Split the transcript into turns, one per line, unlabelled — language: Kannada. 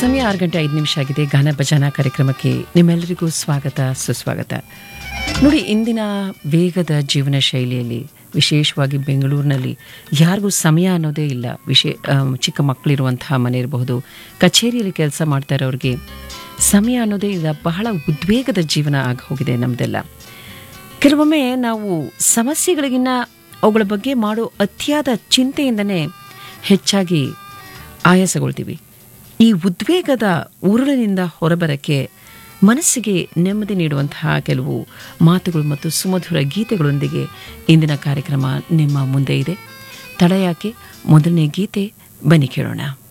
ಸಮಯ ಆರು ಗಂಟೆ ಐದು ನಿಮಿಷ ಆಗಿದೆ ಗಾನ ಭಜನಾ ಕಾರ್ಯಕ್ರಮಕ್ಕೆ ನಿಮ್ಮೆಲ್ಲರಿಗೂ ಸ್ವಾಗತ ಸುಸ್ವಾಗತ ನೋಡಿ ಇಂದಿನ ವೇಗದ ಜೀವನ ಶೈಲಿಯಲ್ಲಿ ವಿಶೇಷವಾಗಿ ಬೆಂಗಳೂರಿನಲ್ಲಿ ಯಾರಿಗೂ ಸಮಯ ಅನ್ನೋದೇ ಇಲ್ಲ ವಿಶೇ ಆ, ಚಿಕ್ಕ ಮಕ್ಕಳಿರುವಂತಹ ಮನೆ ಇರಬಹುದು ಕಚೇರಿಯಲ್ಲಿ ಕೆಲಸ ಮಾಡ್ತಾ ಇರೋರಿಗೆ ಸಮಯ ಅನ್ನೋದೇ ಇಲ್ಲ ಬಹಳ ಉದ್ವೇಗದ ಜೀವನ ಆಗಿ ಹೋಗಿದೆ ನಮ್ಮದೆಲ್ಲ ಕೆಲವೊಮ್ಮೆ ನಾವು ಸಮಸ್ಯೆಗಳಿಗಿನ್ನ ಅವುಗಳ ಬಗ್ಗೆ ಮಾಡೋ ಅತಿಯಾದ ಚಿಂತೆಯಿಂದನೇ ಹೆಚ್ಚಾಗಿ ಆಯಾಸಗೊಳ್ತೀವಿ ಈ ಉದ್ವೇಗದ ಉರುಳಿನಿಂದ ಹೊರಬರಕ್ಕೆ ಮನಸ್ಸಿಗೆ ನೆಮ್ಮದಿ ನೀಡುವಂತಹ ಕೆಲವು ಮಾತುಗಳು ಮತ್ತು ಸುಮಧುರ ಗೀತೆಗಳೊಂದಿಗೆ ಇಂದಿನ ಕಾರ್ಯಕ್ರಮ ನಿಮ್ಮ ಮುಂದೆ ಇದೆ ತಡ ಯಾಕೆ ಮೊದಲನೇ ಗೀತೆ ಬನ್ನಿ ಕೇಳೋಣ